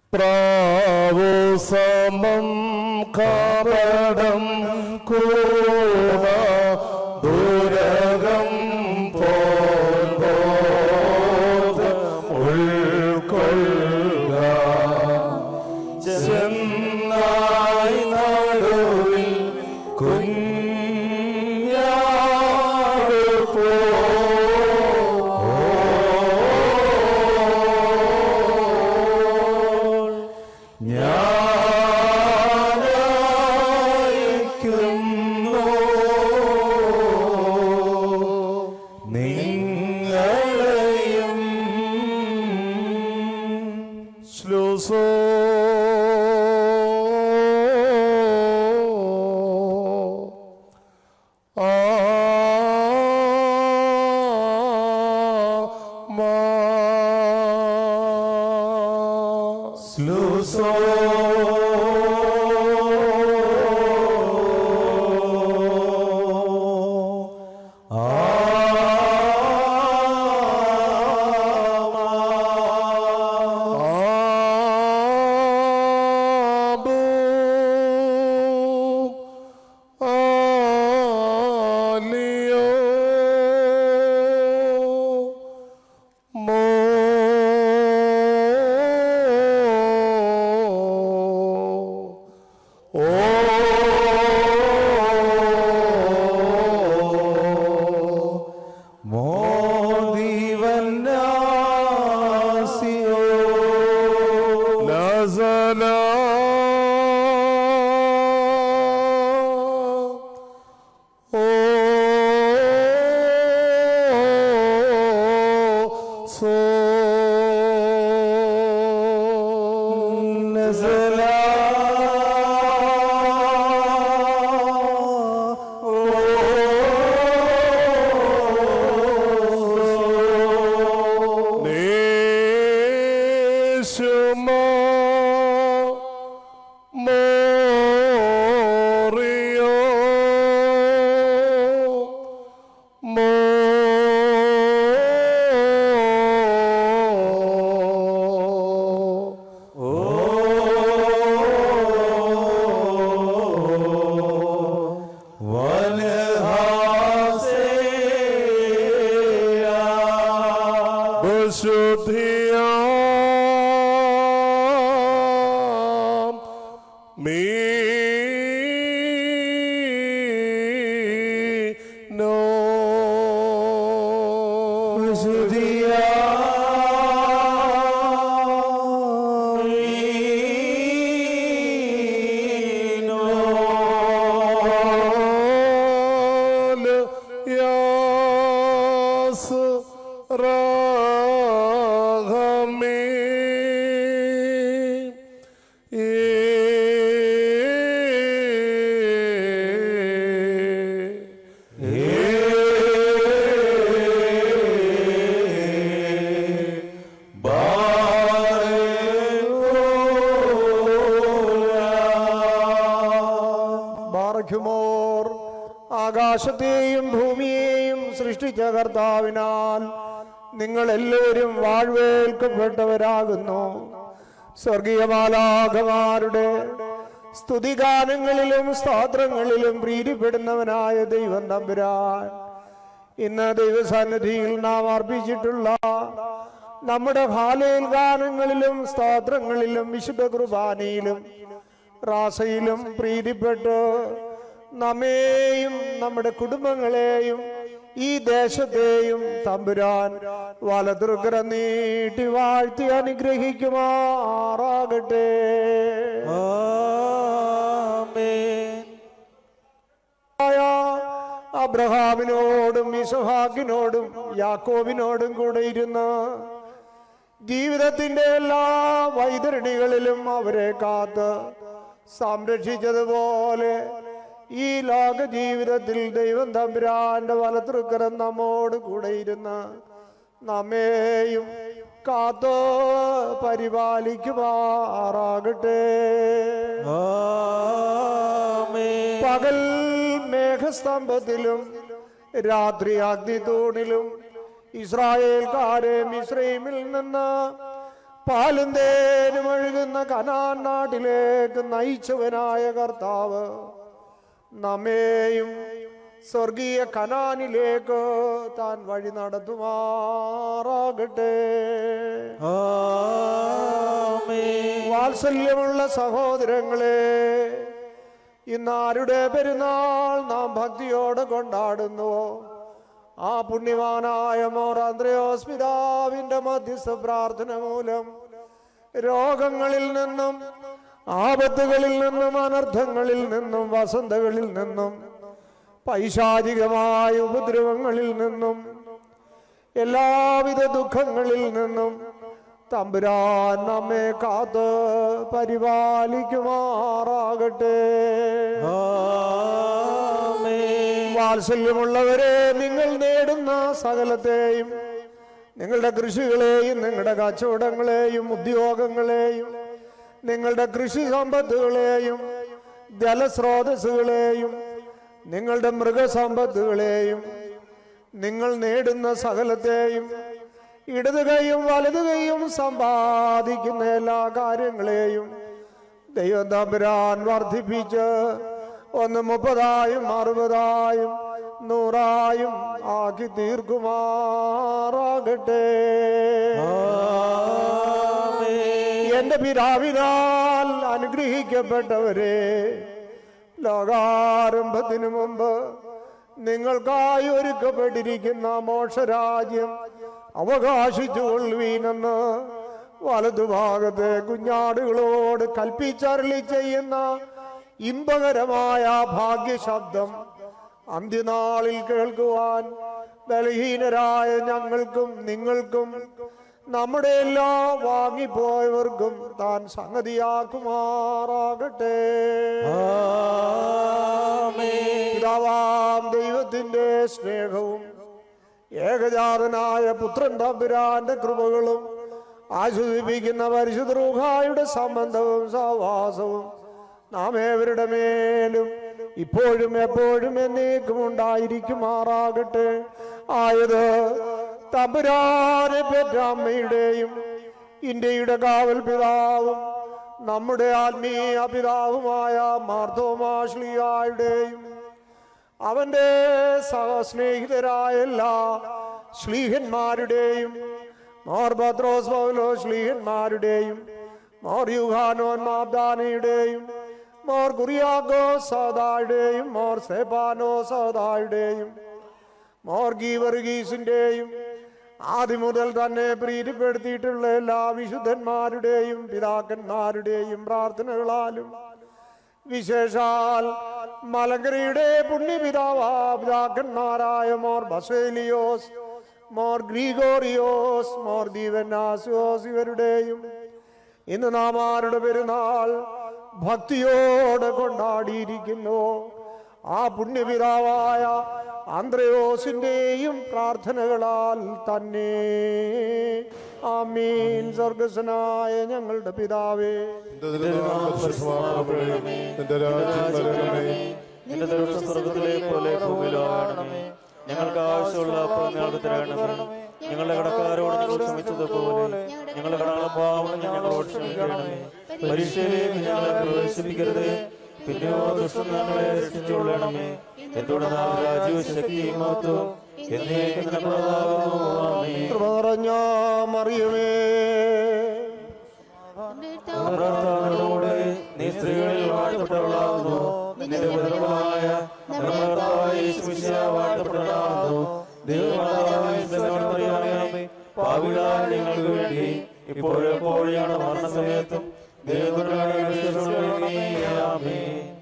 പ്രാവു സമം കാപടം കൂട ദുരകം പോൽ ബോധം ഉൾക്കൊള്ളുക ചെന്നായി നടുവിൽ കുഞ്ഞാട് പോൽ ഞാനയക്കുന്നു നിങ്ങളെയും ശ്ലോസോ ആ സ്ലൂസോ ശുദ്ധിയാം മീ നോ യാസ് രാഗമേ ബാറഖുമോർ ആകാശത്തെയും ഭൂമിയെയും സൃഷ്ടിച്ച കർത്താവിനാൽ നിങ്ങൾ എല്ലാവരും വാഴ്വേൽക്കപ്പെട്ടവരാകുന്നു സ്വർഗീയമാലാഖമാരുടെ സ്തുതിഗാനങ്ങളിലും സ്തോത്രങ്ങളിലും പ്രീതിപ്പെടുന്നവനായ ദൈവം തമ്പുരാൻ ഇന്ന് ദൈവസന്നിധിയിൽ നാം അർപ്പിച്ചിട്ടുള്ള നമ്മുടെ ഹാലയിൽ ഗാനങ്ങളിലും സ്തോത്രങ്ങളിലും വിശുദ്ധ കുർബാനയിലും റാസയിലും പ്രീതിപ്പെട്ട് നമ്മെയും നമ്മുടെ കുടുംബങ്ങളെയും ഈ ദേശത്തെയും തമ്പുരാൻ വലതുർഗ്ര നീട്ടി വാഴ്ത്തി അനുഗ്രഹിക്കുമാറാകട്ടെ ആയ അബ്രഹാമിനോടും ഇസഹാക്കിനോടും യാക്കോബിനോടും കൂടെ ഇരുന്ന് ജീവിതത്തിന്റെ എല്ലാ വൈതരണികളിലും അവരെ കാത്ത് സംരക്ഷിച്ചതുപോലെ ഈ ലോക ജീവിതത്തിൽ ദൈവം തമ്പുരാന്റെ വലതൃക്കരം നമ്മോട് കൂടെ ഇരുന്ന് നമ്മെയും കാത്ത് പരിപാലിക്കുമാറാകട്ടെ പകൽ മേഘസ്തംഭത്തിലും രാത്രി അഗ്നിതൂണിലും ഇസ്രായേൽക്കാരെ മിശ്രൈമിൽ നിന്ന് പാലും തേനും ഒഴുകുന്ന കനാൻ നാട്ടിലേക്ക് നയിച്ചവനായ കർത്താവ് നമ്മെയും സ്വർഗീയ കനാനിലേക്ക് താൻ വഴി നടത്തുമാറാകട്ടെ വാത്സല്യമുള്ള സഹോദരങ്ങളെ ഇന്ന് ആരുടെ പെരുന്നാൾ നാം ഭക്തിയോടെ കൊണ്ടാടുന്നുവോ ആ പുണ്യവാനായ മോർ അന്ത്രയോസ് പിതാവിന്റെ മധ്യസ്ഥ പ്രാർത്ഥന മൂലം രോഗങ്ങളിൽ നിന്നും ആപത്തുകളിൽ നിന്നും അനർത്ഥങ്ങളിൽ നിന്നും വസന്തകളിൽ നിന്നും പൈശാചികമായ ഉപദ്രവങ്ങളിൽ നിന്നും എല്ലാവിധ ദുഃഖങ്ങളിൽ നിന്നും തമ്പുരാൻ നമ്മെ കാത്ത് പരിപാലിക്കുമാറാകട്ടെ വാത്സല്യമുള്ളവരെ നിങ്ങൾ നേടുന്ന സകലത്തെയും നിങ്ങളുടെ കൃഷികളെയും നിങ്ങളുടെ കച്ചവടങ്ങളെയും ഉദ്യോഗങ്ങളെയും നിങ്ങളുടെ കൃഷി സമ്പത്തുകളെയും ജലസ്രോതസ്സുകളെയും നിങ്ങളുടെ മൃഗസമ്പത്തുകളെയും നിങ്ങൾ നേടുന്ന സകലത്തെയും ഇടത് കൈയും വലത് കൈയും സമ്പാദിക്കുന്ന എല്ലാ കാര്യങ്ങളെയും ദൈവം തമ്പുരാൻ വർദ്ധിപ്പിച്ച് ഒന്ന് മുപ്പതായും അറുപതായും നൂറായും ആക്കി തീർക്കുമാറാകട്ടെ എന്റെ പിതാവിനാൽ അനുഗ്രഹിക്കപ്പെട്ടവരെ ലോകാരംഭത്തിനു മുമ്പ് നിങ്ങൾക്കായി ഒരുക്കപ്പെട്ടിരിക്കുന്ന മോക്ഷരാജ്യം അവകാശിച്ചു കൊള്ളുവീനെന്ന് വലതുഭാഗത്തെ കുഞ്ഞാടുകളോട് കൽപ്പിച്ചരളി ചെയ്യുന്ന ഇമ്പകരമായ ഭാഗ്യശബ്ദം അന്ത്യനാളിൽ കേൾക്കുവാൻ ബലഹീനരായ ഞങ്ങൾക്കും നിങ്ങൾക്കും നമ്മുടെ എല്ലാ വാങ്ങിപ്പോയവർക്കും താൻ സംഗതിയാക്കുമാറാകട്ടെ പിതാവാം ദൈവത്തിന്റെ സ്നേഹവും ഏകജാതനായ പുത്രൻ തമ്പുരാന്റെ കൃപകളും ആശ്വസിപ്പിക്കുന്ന പരിശുദ്ധ റൂഹായുടെ സംബന്ധവും സഹവാസവും നാം ഏവരുടെ മേലും ഇപ്പോഴും എപ്പോഴും എന്നേക്കും ഉണ്ടായിരിക്കുമാറാകട്ടെ ആയത് തമ്പുരാനെ പെറ്റ അമ്മയുടെയും ഇന്ത്യയുടെ കാവൽ പിതാവും നമ്മുടെ ആത്മീയ പിതാവുമായ മാർത്തോമാശ്ലിയായുടെയും അവന്റെ സഹസ്നേഹിതരായ എല്ലാ ശ്ലീഹന്മാരുടെയും മോർ പത്രോസ് പൗലോ ശ്ലീഹന്മാരുടെയും മോർ യുഹാനോൻ മാബ്ദാനയുടെയും മോർ കുറിയാക്കോ സദായുടെയും മോർ സെപാനോ സദായുടെയും മോർ ഗീവർഗീസിന്റെയും ആദ്യം മുതൽ തന്നെ പ്രീതിപ്പെടുത്തിയിട്ടുള്ള എല്ലാ വിശുദ്ധന്മാരുടെയും പിതാക്കന്മാരുടെയും പ്രാർത്ഥനകളാലും വിശേഷാൽ മലങ്കരയുടെ പുണ്യപിതാവാ പിതാക്കന്മാരായ മോർ ബസേലിയോസ് മോർ ഗ്രീഗോറിയോസ് മോർ ദീവനാസിയോസ് ഇവരുടെയും ഇന്ന് നാം ആരുടെ പെരുന്നാൾ ഭക്തിയോടെ കൊണ്ടാടിയിരിക്കുന്നു ആ പുണ്യപിതാവായ ആന്ത്രയോസിന്റെയും പ്രാർത്ഥനകളാൽ തന്നെ ആമീൻ സ്വർഗസ്വനായ ഞങ്ങളുടെ പിതാവേ നിന്റെ നാമം പരിശുദ്ധമാക്കപ്പെടണമേ. നിന്റെ രാജ്യം വരണമേ നിന്റെ ദൃഷ്ട സ്വർഗത്തിലെ പോലെ ഭൂമിയിലാകണമേ ഞങ്ങൾക്ക് ആവശ്യമുള്ള അപ്പം ഞങ്ങൾക്ക് തരണമേ ഞങ്ങളുടെ കടക്കാരോട് ഞങ്ങൾ ക്ഷമിച്ചതുപോലെ ഞങ്ങളുടെ കടങ്ങളും പാവം ഞങ്ങളോട് ക്ഷമിക്കണമേ പരീക്ഷയിലേക്ക് ഞങ്ങളെ പ്രവേശിപ്പിക്കരുത് പിന്നെയോ ദുഷ്ടം ഞങ്ങളെ രക്ഷിച്ചുകൊള്ളണമേ എന്തുകൊണ്ട് നാം രാജ്യവും ശക്തിയും മഹത്വം എന്നേക്കും നിനക്കുള്ളതാകുന്നു ആമേൻ കൃപ നിറഞ്ഞ മറിയമേ കർത്താവിനോട് നീ സ്ത്രീകളിൽ വാഴ്ത്തപ്പെട്ടവളാകുന്നു നിന്റെ പുത്രമായ നമ്മുടെ കർത്താവായ യേശുമിശിഹാ വാഴ്ത്തപ്പെട്ടവളാകുന്നു ദൈവമാതാവായ മറിയാമേ പാപികളായ ഞങ്ങൾക്ക് വേണ്ടി ഇപ്പോഴെപ്പോഴും ഞങ്ങളുടെ മരണസമയത്തും ദൈവത്തിനായ ആമേൻ